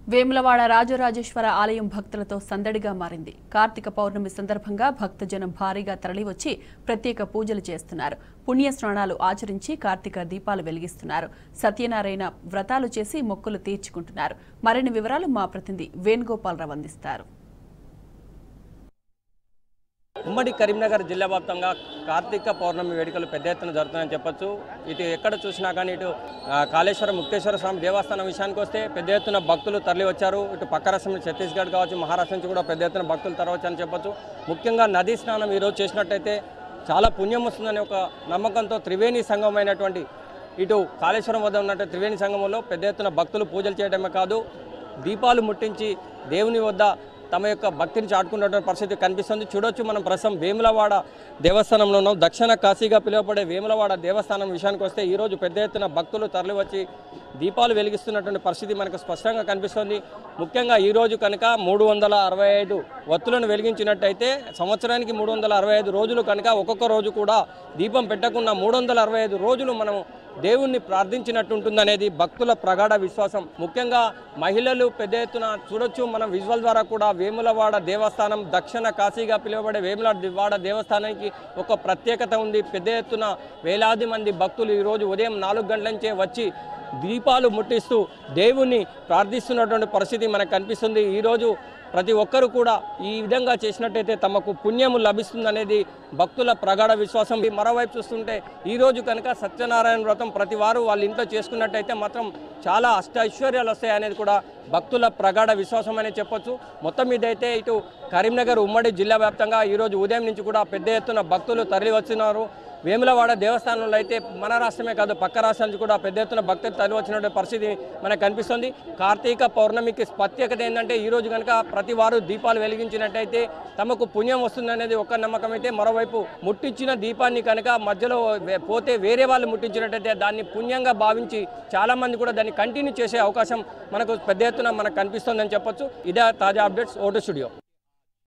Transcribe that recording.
వేములవాడ రాజరాజేశ్వర ఆలయం భక్తులతో సందడిగా మారింది కార్తీక పౌర్ణమి సందర్భంగా భక్తజనం భారీగా తరలివచ్చి ప్రత్యేక పూజలు చేస్తున్నారు పుణ్య స్నానాలు ఆచరించి కార్తీక దీపాలు వెలిగిస్తున్నారు సత్యనారాయణ వ్రతాలు చేసి మొక్కులు తీర్చుకుంటున్నారు మరిన్ని వివరాలు మా ప్రతినిధి వేణుగోపాలరావు అందిస్తారు ఉమ్మడి కరీంనగర్ జిల్లా వ్యాప్తంగా కార్తీక పౌర్ణమి వేడుకలు పెద్ద ఎత్తున జరుగుతున్నాయని చెప్పొచ్చు ఇటు ఎక్కడ చూసినా కానీ ఇటు ఆ, కాళేశ్వరం ముక్తేశ్వర స్వామి దేవస్థానం విషయానికి వస్తే పెద్ద ఎత్తున భక్తులు తరలి వచ్చారు ఇటు పక్క రాష్ట్రం నుంచి ఛత్తీస్గఢ్ కావచ్చు మహారాష్ట్ర నుంచి కూడా పెద్ద ఎత్తున భక్తులు తరవచ్చని చెప్పొచ్చు ముఖ్యంగా నదీ స్నానం ఈరోజు చేసినట్టయితే చాలా పుణ్యం వస్తుందనే ఒక నమ్మకంతో త్రివేణి సంఘమైనటువంటి ఇటు కాళేశ్వరం వద్ద ఉన్నట్టు త్రివేణి సంగమంలో పెద్ద ఎత్తున భక్తులు పూజలు చేయడమే కాదు దీపాలు ముట్టించి దేవుని వద్ద తమ యొక్క భక్తిని చాటుకున్నటువంటి పరిస్థితి కనిపిస్తుంది చూడొచ్చు మనం ప్రస్తుతం వేములవాడ దేవస్థానంలో ఉన్నాం దక్షిణ కాశీగా పిలువబడే వేములవాడ దేవస్థానం విషయానికి వస్తే ఈరోజు పెద్ద ఎత్తున భక్తులు తరలివచ్చి దీపాలు వెలిగిస్తున్నటువంటి పరిస్థితి మనకు స్పష్టంగా కనిపిస్తుంది ముఖ్యంగా ఈ రోజు కనుక మూడు వందల అరవై ఐదు వత్తులను వెలిగించినట్టయితే సంవత్సరానికి మూడు వందల అరవై ఐదు రోజులు కనుక ఒక్కొక్క రోజు కూడా దీపం పెట్టకుండా మూడు వందల అరవై ఐదు రోజులు మనం దేవుణ్ణి ప్రార్థించినట్టు ఉంటుందనేది భక్తుల ప్రగాఢ విశ్వాసం ముఖ్యంగా మహిళలు పెద్ద ఎత్తున చూడొచ్చు మనం విజువల్ ద్వారా కూడా వేములవాడ దేవస్థానం దక్షిణ కాశీగా పిలువబడే వేములవాడ దేవస్థానానికి ఒక ప్రత్యేకత ఉంది పెద్ద ఎత్తున వేలాది మంది భక్తులు ఈరోజు ఉదయం నాలుగు గంటల నుంచే వచ్చి దీపాలు ముట్టిస్తూ దేవుణ్ణి ప్రార్థిస్తున్నటువంటి పరిస్థితి మనకు కనిపిస్తుంది ఈరోజు ప్రతి ఒక్కరు కూడా ఈ విధంగా చేసినట్టయితే తమకు పుణ్యము లభిస్తుందనేది భక్తుల ప్రగాఢ విశ్వాసం ఈ మరోవైపు చూస్తుంటే ఈ రోజు కనుక సత్యనారాయణ వ్రతం ప్రతి వారు వాళ్ళ ఇంట్లో చేసుకున్నట్టయితే మాత్రం చాలా అష్ట ఐశ్వర్యాలు వస్తాయి అనేది కూడా భక్తుల ప్రగాఢ విశ్వాసం అనే చెప్పొచ్చు మొత్తం మీదైతే ఇటు కరీంనగర్ ఉమ్మడి జిల్లా వ్యాప్తంగా ఈరోజు ఉదయం నుంచి కూడా పెద్ద ఎత్తున భక్తులు తరలి వచ్చినారు వేములవాడ దేవస్థానంలో అయితే మన రాష్ట్రమే కాదు పక్క రాష్ట్రాల నుంచి కూడా పెద్ద ఎత్తున భక్తులు తరలి వచ్చిన పరిస్థితి మనకు కనిపిస్తుంది కార్తీక పౌర్ణమికి ప్రత్యేకత ఏంటంటే ఈ రోజు కనుక ప్రతి వారు దీపాలు వెలిగించినట్టయితే తమకు పుణ్యం వస్తుందనేది ఒక నమ్మకం అయితే మరోవైపు ముట్టించిన దీపాన్ని కనుక మధ్యలో వే- పోతే వేరే వాళ్ళు ముట్టించినట్టయితే దాన్ని పుణ్యంగా భావించి చాలా మంది కూడా దాన్ని కంటిన్యూ చేసే అవకాశం మనకు పెద్ద ఎత్తున మనకు కనిపిస్తుందని చెప్పొచ్చు ఇదే తాజా అప్డేట్స్ ఓటు స్టూడియో